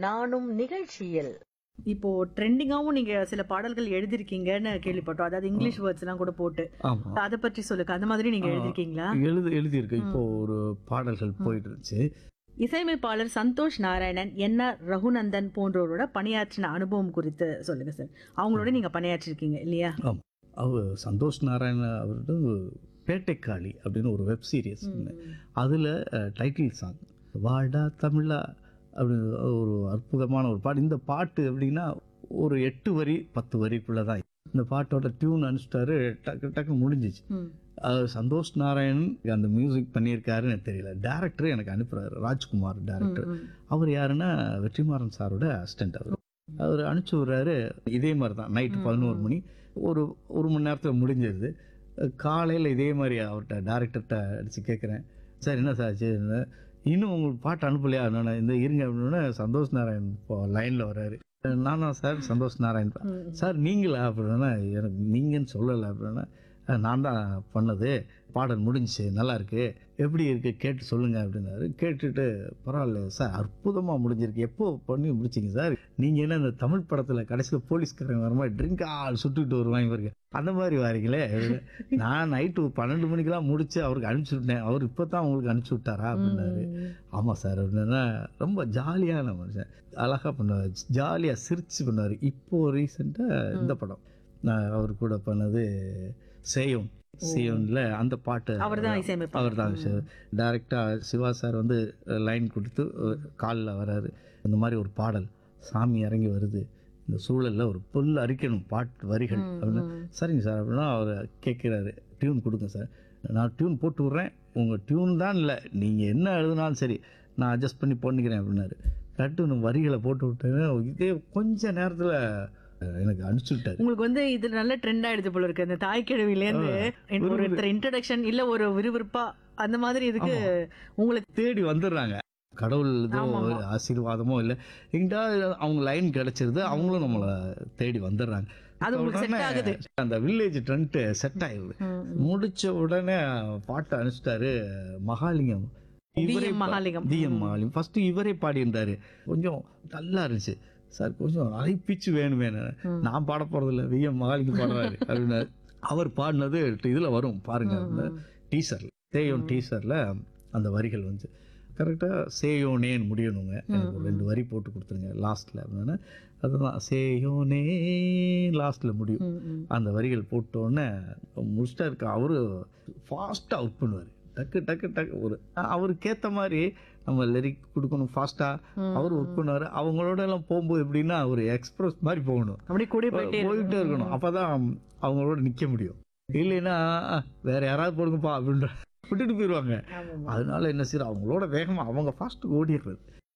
நானும் நிகழ்ச்சியில் இப்போ ட்ரெண்டிங்காவும் நீங்க சில பாடல்கள் எழுதிருக்கீங்கன்னு கேள்விப்பட்டோம் அதாவது இங்கிலீஷ் வேர்ட்ஸ் எல்லாம் கூட போட்டு ஆமா அதை பற்றி சொல்லுங்க அந்த மாதிரி நீங்க ஆ. எழுதிருக்கீங்களா எழுது எழுதியிருக்கு இப்போ ஒரு பாடல்கள் போயிட்டு இருந்துச்சு இசையமைப்பாளர் சந்தோஷ் நாராயணன் என் ஆர் ரகுநந்தன் போன்றவரோட பணியாற்றின அனுபவம் குறித்து சொல்லுங்க சார் அவங்களோட நீங்க பணியாற்றிருக்கீங்க இல்லையா அவர் சந்தோஷ் நாராயண அவரோட பேட்டைக்காளி அப்படின்னு ஒரு வெப் சீரிஸ் அதில் டைட்டில் சாங் வாடா தமிழா அப்படின்னு ஒரு அற்புதமான ஒரு பாட்டு இந்த பாட்டு எப்படின்னா ஒரு எட்டு வரி பத்து வரிக்குள்ளே தான் இந்த பாட்டோட டியூன் அனுப்பிச்சிட்டாரு டக்கு டக்கு முடிஞ்சிச்சு ம். அது சந்தோஷ் நாராயணன் அந்த மியூசிக் பண்ணியிருக்காருன்னு எனக்கு தெரியல டேரக்டர் எனக்கு அனுப்புறாரு ராஜ்குமார் டேரக்டர் ம், ம். அவர் யாருன்னா வெற்றிமாறன் சாரோட அசிஸ்டன்ட் அவர் அவர் அனுப்பிச்சி விட்றாரு இதே மாதிரி தான் நைட்டு பதினோரு மணி ஒரு ஒரு மணி நேரத்தில் முடிஞ்சிருது காலையில் இதே மாதிரி அவர்கிட்ட டேரக்டர்கிட்ட அடித்து கேட்குறேன் சார் என்ன சார் ஆச்சு என்ன, இன்னும் உங்களுக்கு பாட்டு அனுப்பலையா நான் இந்த இருங்க அப்படின்னா சந்தோஷ் நாராயண் இப்போ லைனில் வர்றாரு நானா சார் சந்தோஷ் நாராயண் ம், ம். சார் நீங்களா அப்படின்னா எனக்கு நீங்கன்னு சொல்லலை அப்படின்னா "அஹ், நான் தான் பண்ணது பாடல் முடிஞ்சுச்சு நல்லா இருக்கு எப்படி இருக்கு கேட்டு சொல்லுங்க அப்படின்னாரு கேட்டுட்டு பரவாயில்ல சார் அற்புதமாக முடிஞ்சிருக்கு எப்போ பண்ணி முடிச்சிங்க சார் நீங்கள் என்ன இந்த தமிழ் படத்தில் கடைசியில் போலீஸ்காரங்க வர மாதிரி ட்ரிங்க் ஆள் சுட்டுக்கிட்டு வருவாங்க பாருங்க அந்த மாதிரி வாரீங்களே நான் நைட்டு பன்னெண்டு மணிக்கெல்லாம் முடிச்சு அவருக்கு அனுப்பிச்சி விட்டேன் அவர் இப்போ தான் உங்களுக்கு அனுப்பிச்சி விட்டாரா அப்படின்னாரு ஆமாம் சார் அப்படின்னா ரொம்ப ஜாலியான மனுஷன் அழகாக பண்ணுவார் ஜாலியாக சிரிச்சு பண்ணுவார் இப்போ ரீசெண்டாக இந்த படம் நான் அவர் கூட பண்ணது சேயோன் சேயோன்ல அந்த பாட்டு அவர்தான் இசையமைப்பாளர். அவர் தான் டைரெக்டாக சிவா சார் வந்து லைன் கொடுத்து காலில் வராரு இந்த மாதிரி ஒரு பாடல் சாமி இறங்கி வருது இந்த சூழலில் ஒரு புல் அரிக்கணும் பாட்டு வரிகள் அப்படின்னு சரிங்க சார் அப்படின்னா அவர் கேட்குறாரு டியூன் கொடுங்க சார் நான் டியூன் போட்டு விட்றேன் உங்கள் டியூன் தான் இல்லை நீங்கள் என்ன எழுதினாலும் சரி நான் அட்ஜஸ்ட் பண்ணி பண்ணிக்கிறேன் அப்படின்னாரு கட்டு வரிகளை போட்டு விட்டேன் இதே கொஞ்ச நேரத்தில் எனக்கு அனுப்பிச்சு விட்டாரு உங்களுக்கு வந்து இது நல்ல ட்ரெண்ட் ஆயிடுச்சு போல இருக்கு அந்த தாய் கிழவிலேருந்து ஒரு ஒருத்தர் இன்ட்ரடக்ஷன் இல்ல ஒரு விறுவிறுப்பா அந்த மாதிரி இதுக்கு உங்களுக்கு தேடி வந்துடுறாங்க கடவுள் ஏதோ ஆமாமா. ஒரு ஆசீர்வாதமோ இல்லை எங்கிட்ட அவங்க லைன் கிடைச்சிருது அவங்களும் நம்மளை தேடி வந்துடுறாங்க அது உங்களுக்கு செட் உடனே ஆகுது அந்த வில்லேஜ் ட்ரெண்ட்டு செட் ஆயிடுது ம். முடிச்ச உடனே பாட்டு அனுப்பிச்சிட்டாரு Mahalingam DM Mahalingam. DM Mahalingam first இவரே பாடியிருந்தாரு கொஞ்சம் நல்லா இருந்துச்சு சார் கொஞ்சம் அரைப்பிச்சு வேணுமே நான் பாட போறது இல்லை விஎம் மகாலிங்கம் பாடுறாரு அப்படின்னாரு அவர் பாடினது இதுல வரும் பாருங்க டீசர்ல சேயோன் டீசர்ல அந்த வரிகள் வந்து கரெக்டாக சேயோனேன்னு முடியணுங்க எனக்கு ஒரு ரெண்டு வரி போட்டு கொடுத்துருங்க லாஸ்ட்ல அப்படின்னா அதுதான் சேயோனே லாஸ்ட்ல முடியும் ம், ம். அந்த வரிகள் போட்டோன்னே முடிச்சிட்டா இருக்க அவரு ஃபாஸ்ட்டாக அவுட் பண்ணுவார் டக்கு டக்கு டக்கு ஒரு அவருக்கு ஏற்ற மாதிரி நம்ம லிரிக் கொடுக்கணும் ஃபாஸ்ட்டாக அவர் ஒர்க் பண்ணுவார் அவங்களோட எல்லாம் போகும்போது எப்படின்னா ஒரு எக்ஸ்பிரஸ் மாதிரி போகணும் அப்படியே கூடி போயிட்டே இருக்கு. போயிட்டே இருக்கணும் அப்பதான் அவங்களோட நிற்க முடியும் இல்லைன்னா "அஹ், வேற யாராவது போடுங்கப்பா அப்படின்ற விட்டுட்டு போயிடுவாங்க ஆமாமா. அதனால என்ன செய்யற அவங்களோட வேகமா அவங்க ஃபாஸ்ட் ஓடிடுறது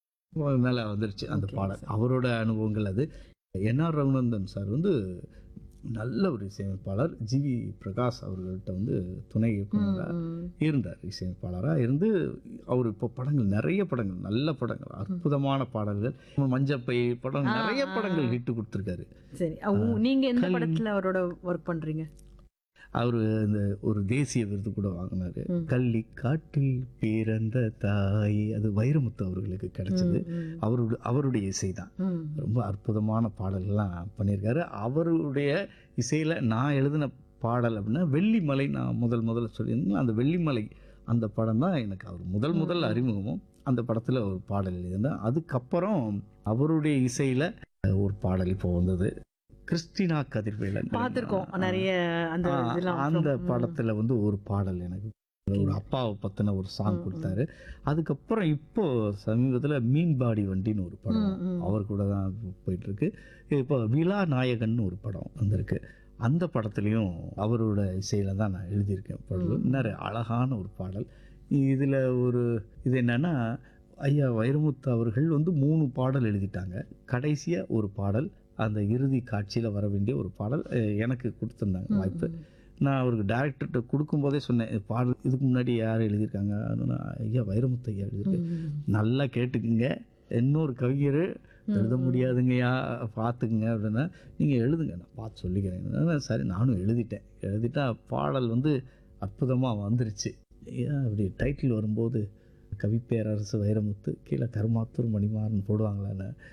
மேலே வந்துருச்சு அந்த பாடல் அவரோட அனுபவங்கள் அது என்ஆர் ரகுநந்தன் சார் வந்து நல்ல ஒரு இசையமைப்பாளர் ஜிவி பிரகாஷ் அவர்கள்ட்ட வந்து துணை இயக்குனராக ம். இருந்தார் இசையமைப்பாளராக இருந்து அவர் இப்போ படங்கள் நிறைய படங்கள் நல்ல படங்கள் அற்புதமான பாடல்கள் மஞ்சப்பை படம் நிறைய படங்கள் ஹிட் கொடுத்துருக்காரு சரி அவங்க- நீங்க எந்த கல்- படத்துல அவரோட ஒர்க் பண்றீங்க அவர் இந்த ஒரு தேசிய விருது கூட வாங்கினாரு ம். கள்ளி காட்டில் பிறந்த தாய் அது வைரமுத்து அவர்களுக்கு கிடைச்சது ம், ம். அவருடைய அவருடைய இசை தான் ம். ரொம்ப அற்புதமான பாடல்கள்லாம் பண்ணியிருக்காரு அவருடைய இசையில் நான் எழுதின பாடல் அப்படின்னா வெள்ளிமலை நான் முதல் முதல்ல சொல்லியிருந்தேன் அந்த வெள்ளிமலை அந்த படம் தான் எனக்கு அவர் முதல் முதல் அறிமுகமும் அந்த படத்தில் ஒரு பாடல் எழுதினேன் அதுக்கப்புறம் அவருடைய இசையில் ஒரு பாடல் இப்போ வந்தது கிறிஸ்டினா கதிர்வேலன் பார்த்திருக்கோம் நிறைய அந்த ஆ, இதெல்லாம் அந்த ம். படத்துல வந்து ஒரு பாடல் எனக்கு ஒரு அப்பாவை பத்தின ஒரு சாங் கொடுத்தாரு அதுக்கப்புறம் இப்போ சமீபத்துல மீன்பாடி வண்டின்னு ஒரு படம் ம், ம். அவர் கூட தான் போயிட்டு இருக்கு இப்போ விழா நாயகன் ஒரு படம் வந்திருக்கு அந்த படத்துலையும் அவரோட இசையில தான் நான் எழுதியிருக்கேன் பாடல் நிறைய அழகான ஒரு பாடல் இதுல ஒரு இது என்னன்னா ஐயா வைரமுத்து அவர்கள் வந்து மூணு பாடல் எழுதிட்டாங்க கடைசியா ஒரு பாடல் அந்த இறுதி காட்சியில வர வேண்டிய ஒரு பாடல் அஹ், எனக்கு கொடுத்துருந்தாங்க வாய்ப்பு நான் அவருக்கு டேரக்டர்கிட்ட கொடுக்கும்போதே சொன்னேன் "இது பாடல் இதுக்கு முன்னாடி யார் எழுதியிருக்காங்க அப்படின்னா, ஐயா வைரமுத்து ஐயா எழுதியிருக்கேன் ம். நல்லா கேட்டுக்குங்க இன்னொரு கவிஞர் எழுத முடியாதுங்கய்யா பார்த்துக்குங்க அப்படின்னா நீங்கள் எழுதுங்க நான் பார்த்து சொல்லிக்கிறேன் நான் சரி நானும் எழுதிட்டேன் எழுதிட்டா பாடல் வந்து அற்புதமாக வந்துருச்சு ஏன் அப்படி டைட்டில் வரும்போது கவிப்பேரரசு வைரமுத்து கீழே கருமாத்தூர் மணிமாறன் போடுவாங்களான்னு